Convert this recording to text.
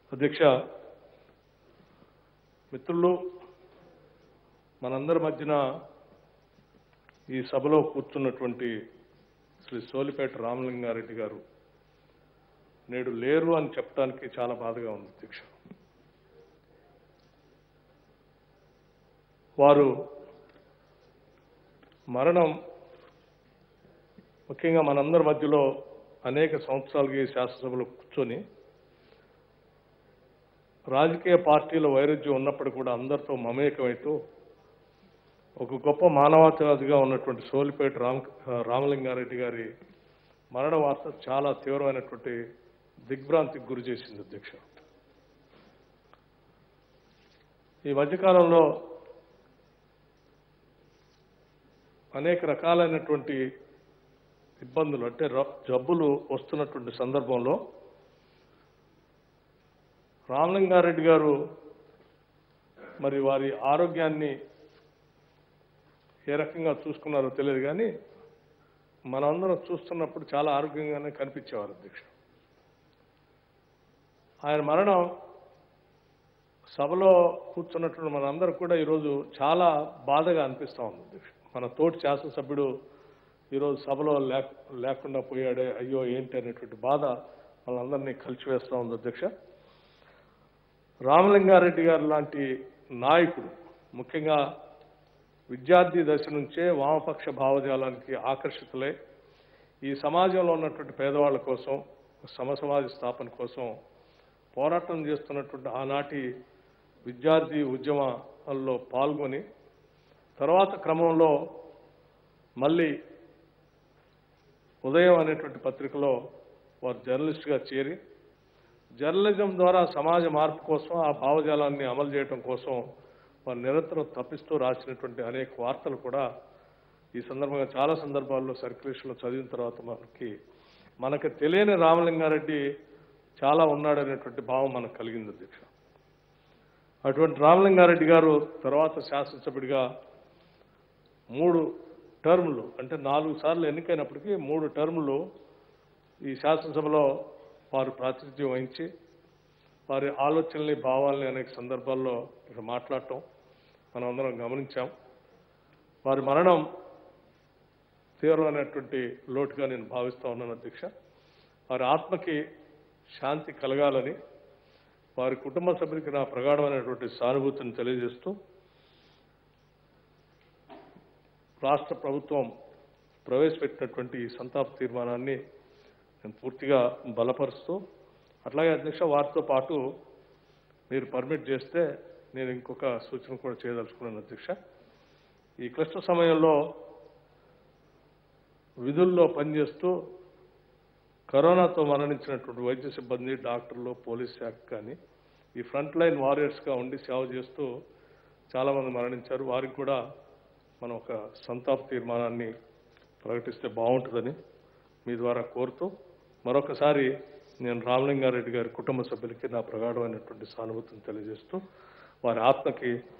అధ్యక్ష మిత్రులు మనందరి మధ్యన ఈ సభలో కూర్చున్నటువంటి శ్రీ సోలిపేట రామలింగారెడ్డి గారు నేడు లేరు అని చెప్పడానికి చాలా బాధగా ఉంది అధ్యక్ష వారు మరణం ముఖ్యంగా మనందరి మధ్యలో అనేక సంవత్సరాలుగా ఈ శాసనసభలో కూర్చొని రాజకీయ పార్టీల వైరుధ్యం ఉన్నప్పుడు కూడా అందరితో మమేకమైతూ ఒక గొప్ప మానవతావాదిగా ఉన్నటువంటి సోలిపేట రామ రామలింగారెడ్డి గారి మరణ వార్త చాలా తీవ్రమైనటువంటి దిగ్భ్రాంతికి గురి చేసింది అధ్యక్ష ఈ మధ్యకాలంలో అనేక రకాలైనటువంటి ఇబ్బందులు అంటే ర- జబ్బులు వస్తున్నటువంటి సందర్భంలో రామలింగారెడ్డి గారు మరి వారి ఆరోగ్యాన్ని ఏ రకంగా చూసుకున్నారో తెలియదు కానీ మనందరం చూస్తున్నప్పుడు చాలా ఆరోగ్యంగానే కనిపించేవారు అధ్యక్ష ఆయన మరణం సభలో కూర్చున్నటువంటి మనందరూ కూడా ఈరోజు చాలా బాధగా అనిపిస్తూ ఉంది అధ్యక్ష మన తోటి శాసనసభ్యుడు ఈరోజు సభలో లేక లేకుండా పోయాడే అయ్యో ఏంటి అనేటువంటి బాధ మనందరినీ కలిసివేస్తూ ఉంది అధ్యక్ష రామలింగారెడ్డి గారు లాంటి నాయకుడు ముఖ్యంగా విద్యార్థి దశ నుంచే వామపక్ష భావజాలానికి ఆకర్షితులై ఈ సమాజంలో ఉన్నటువంటి పేదవాళ్ళ కోసం సమసమాజ స్థాపన కోసం పోరాటం చేస్తున్నటువంటి ఆనాటి విద్యార్థి ఉద్యమాల్లో పాల్గొని తర్వాత క్రమంలో మళ్ళీ ఉదయం అనేటువంటి పత్రికలో వారు జర్నలిస్ట్గా చేరి జర్నలిజం ద్వారా సమాజ మార్పు కోసం ఆ భావజాలాన్ని అమలు చేయడం కోసం వారు నిరంతరం తప్పిస్తూ రాసినటువంటి అనేక వార్తలు కూడా ఈ సందర్భంగా చాలా సందర్భాల్లో సర్క్యులేషన్లో చదివిన తర్వాత మనకి మనకు తెలియని రామలింగారెడ్డి చాలా ఉన్నాడనేటువంటి భావం మనకు కలిగింది అధ్యక్ష అటువంటి రామలింగారెడ్డి గారు తర్వాత శాసనసభ్యుడిగా మూడు టర్ములు అంటే నాలుగు సార్లు ఎన్నికైనప్పటికీ మూడు టర్ములు ఈ శాసనసభలో వారు ప్రాతినిధ్యం వహించి వారి ఆలోచనల్ని భావాల్ని అనేక సందర్భాల్లో ఇక్కడ మాట్లాడటం మనం అందరం గమనించాం వారి మరణం తీవ్రమైనటువంటి లోటుగా నేను భావిస్తా ఉన్నాను అధ్యక్ష వారి ఆత్మకి శాంతి కలగాలని వారి కుటుంబ సభ్యులకి నా ప్రగాఢమైనటువంటి సానుభూతిని తెలియజేస్తూ రాష్ట్ర ప్రభుత్వం ప్రవేశపెట్టినటువంటి ఈ సంతాప తీర్మానాన్ని నేను పూర్తిగా బలపరుస్తూ అట్లాగే అధ్యక్ష వారితో పాటు మీరు పర్మిట్ చేస్తే నేను ఇంకొక సూచన కూడా చేయదలుచుకున్నాను అధ్యక్ష ఈ క్లిష్ట సమయంలో విధుల్లో పనిచేస్తూ కరోనాతో మరణించినటువంటి వైద్య సిబ్బంది డాక్టర్లు పోలీస్ శాఖ కానీ ఈ ఫ్రంట్ లైన్ వారియర్స్గా ఉండి సేవ చేస్తూ చాలామంది మరణించారు వారికి కూడా మనం ఒక సంతాప తీర్మానాన్ని ప్రకటిస్తే బాగుంటుందని మీ ద్వారా కోరుతూ మరొకసారి నేను రామలింగారెడ్డి గారి కుటుంబ సభ్యులకి నా ప్రగాఢమైనటువంటి సానుభూతిని తెలియజేస్తూ వారి ఆత్మకి